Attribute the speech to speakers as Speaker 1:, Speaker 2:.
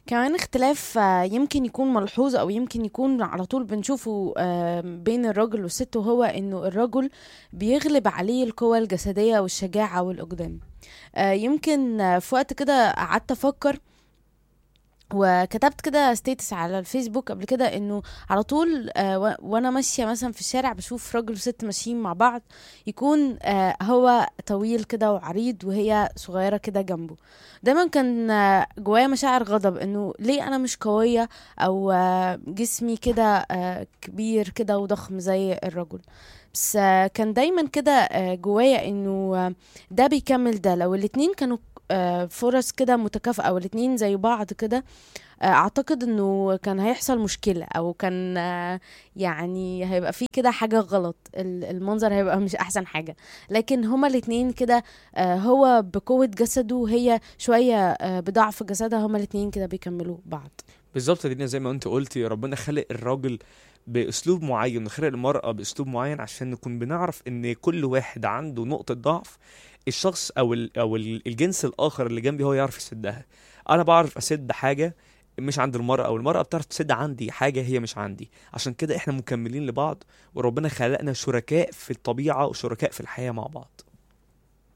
Speaker 1: كمان اختلاف آه، يمكن يكون ملحوظ او يمكن يكون على طول بنشوفه آه، بين الرجل والست وهو انه الرجل بيغلب عليه القوة الجسدية والشجاعة والإقدام آه، يمكن آه، في وقت كده قعدت افكر وكتبت كده ستيتس على الفيسبوك قبل كده انه على طول آه و- وانا ماشيه مثلا في الشارع بشوف راجل وست ماشيين مع بعض يكون آه هو طويل كده وعريض وهي صغيره كده جنبه دايما كان آه جوايا مشاعر غضب انه ليه انا مش قويه او آه جسمي كده آه كبير كده وضخم زي الرجل بس آه كان دايما كده آه جوايا انه آه ده بيكمل ده لو الاتنين كانوا آه، فرص كده متكافئة والاتنين زي بعض كده آه، اعتقد انه كان هيحصل مشكلة او كان آه، يعني هيبقى في كده حاجة غلط ال- المنظر هيبقى مش احسن حاجة لكن هما الاتنين كده آه، هو بقوة جسده وهي شوية آه، بضعف جسدها هما الاتنين كده بيكملوا بعض
Speaker 2: بالظبط دينا زي ما انت قلتي ربنا خلق الراجل باسلوب معين وخلق المرأة باسلوب معين عشان نكون بنعرف ان كل واحد عنده نقطة ضعف الشخص او ال او ال- الجنس الاخر اللي جنبي هو يعرف يسدها انا بعرف اسد حاجة مش عند المرأة والمرأة بتعرف تسد عندي حاجة هي مش عندي عشان كده احنا مكملين لبعض وربنا خلقنا شركاء في الطبيعة وشركاء في الحياة مع بعض